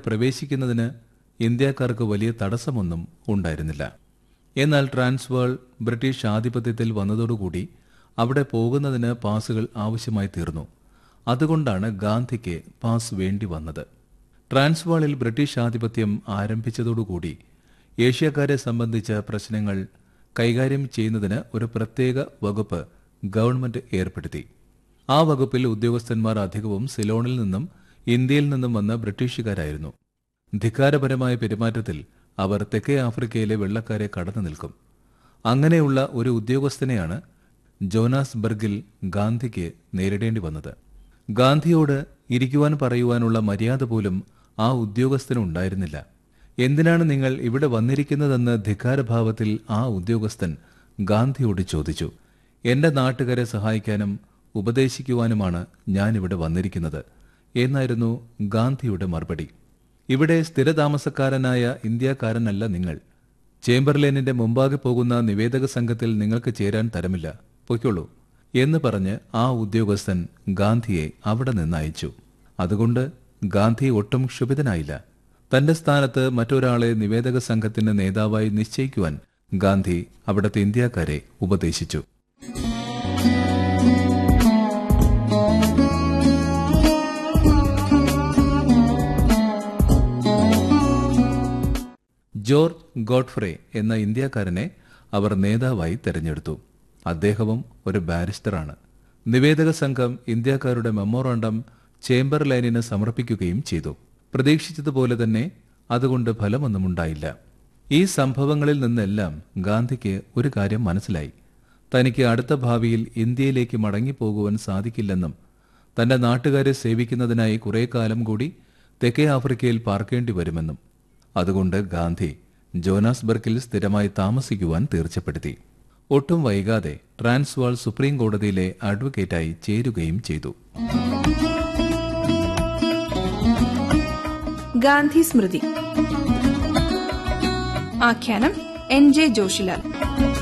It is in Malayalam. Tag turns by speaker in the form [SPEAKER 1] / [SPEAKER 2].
[SPEAKER 1] പ്രവേശിക്കുന്നതിന് ഇന്ത്യക്കാർക്ക് വലിയ തടസ്സമൊന്നും ഉണ്ടായിരുന്നില്ല എന്നാൽ ട്രാൻസ്വേൾ ബ്രിട്ടീഷ് ആധിപത്യത്തിൽ വന്നതോടുകൂടി അവിടെ പോകുന്നതിന് പാസുകൾ ആവശ്യമായി തീർന്നു അതുകൊണ്ടാണ് ഗാന്ധിക്ക് പാസ് വേണ്ടി വന്നത് ട്രാൻസ്വാളിൽ ബ്രിട്ടീഷ് ആധിപത്യം ആരംഭിച്ചതോടുകൂടി ഏഷ്യക്കാരെ സംബന്ധിച്ച പ്രശ്നങ്ങൾ കൈകാര്യം ചെയ്യുന്നതിന് ഒരു പ്രത്യേക വകുപ്പ് ഗവൺമെന്റ് ഏർപ്പെടുത്തി ആ വകുപ്പിൽ ഉദ്യോഗസ്ഥന്മാർ അധികവും സിലോണിൽ നിന്നും ഇന്ത്യയിൽ നിന്നും വന്ന ബ്രിട്ടീഷുകാരായിരുന്നു ധിക്കാരപരമായ പെരുമാറ്റത്തിൽ അവർ തെക്കേ ആഫ്രിക്കയിലെ വെള്ളക്കാരെ കടന്നു നിൽക്കും അങ്ങനെയുള്ള ഒരു ഉദ്യോഗസ്ഥനെയാണ് ജോനാസ്ബർഗിൽ ഗാന്ധിക്ക് നേരിടേണ്ടി വന്നത് ഗാന്ധിയോട് ഇരിക്കുവാൻ പറയുവാനുള്ള മര്യാദ പോലും ആ ഉദ്യോഗസ്ഥനുണ്ടായിരുന്നില്ല എന്തിനാണ് നിങ്ങൾ ഇവിടെ വന്നിരിക്കുന്നതെന്ന് ധിക്കാരഭാവത്തിൽ ആ ഉദ്യോഗസ്ഥൻ ഗാന്ധിയോട് ചോദിച്ചു എന്റെ നാട്ടുകാരെ സഹായിക്കാനും ഉപദേശിക്കുവാനുമാണ് ഞാൻ ഇവിടെ വന്നിരിക്കുന്നത് എന്നായിരുന്നു ഗാന്ധിയുടെ മറുപടി ഇവിടെ സ്ഥിരതാമസക്കാരനായ ഇന്ത്യക്കാരനല്ല നിങ്ങൾ ചേംബർലേനിന്റെ മുമ്പാകെ പോകുന്ന നിവേദക സംഘത്തിൽ നിങ്ങൾക്ക് ചേരാൻ തരമില്ല പൊയ്ക്കോളൂ എന്ന് പറഞ്ഞ് ആ ഉദ്യോഗസ്ഥൻ ഗാന്ധിയെ അവിടെ നിന്ന് അയച്ചു അതുകൊണ്ട് ഗാന്ധി ഒട്ടും ക്ഷുഭിതനായില്ല തന്റെ സ്ഥാനത്ത് മറ്റൊരാളെ നിവേദക സംഘത്തിന്റെ നേതാവായി നിശ്ചയിക്കുവാൻ ഗാന്ധി അവിടുത്തെ ഇന്ത്യക്കാരെ ഉപദേശിച്ചു ജോർജ് ഗോഡ്ഫ്രെ എന്ന ഇന്ത്യക്കാരനെ അവർ നേതാവായി തെരഞ്ഞെടുത്തു അദ്ദേഹവും ഒരു ബാരിസ്റ്ററാണ് നിവേദക സംഘം ഇന്ത്യക്കാരുടെ മെമ്മോറാണ്ടം ചേംബർലൈനിന് സമർപ്പിക്കുകയും ചെയ്തു പ്രതീക്ഷിച്ചതുപോലെ തന്നെ അതുകൊണ്ട് ഫലമൊന്നുമുണ്ടായില്ല ഈ സംഭവങ്ങളിൽ നിന്നെല്ലാം ഗാന്ധിക്ക് ഒരു കാര്യം മനസ്സിലായി തനിക്ക് അടുത്ത ഭാവിയിൽ ഇന്ത്യയിലേക്ക് മടങ്ങിപ്പോകുവാൻ സാധിക്കില്ലെന്നും തന്റെ നാട്ടുകാരെ സേവിക്കുന്നതിനായി കുറെ കാലം കൂടി തെക്കേ ആഫ്രിക്കയിൽ പാർക്കേണ്ടി വരുമെന്നും അതുകൊണ്ട് ഗാന്ധി ജോനാസ്ബർഗിൽ സ്ഥിരമായി താമസിക്കുവാൻ തീർച്ചപ്പെടുത്തി ഒട്ടും വൈകാതെ ട്രാൻസ്വാൾ സുപ്രീം കോടതിയിലെ അഡ്വക്കേറ്റായി ചേരുകയും ചെയ്തു
[SPEAKER 2] ഗാന്ധി സ്മൃതി ആഖ്യാനം എൻ ജെ ജോഷിലാൽ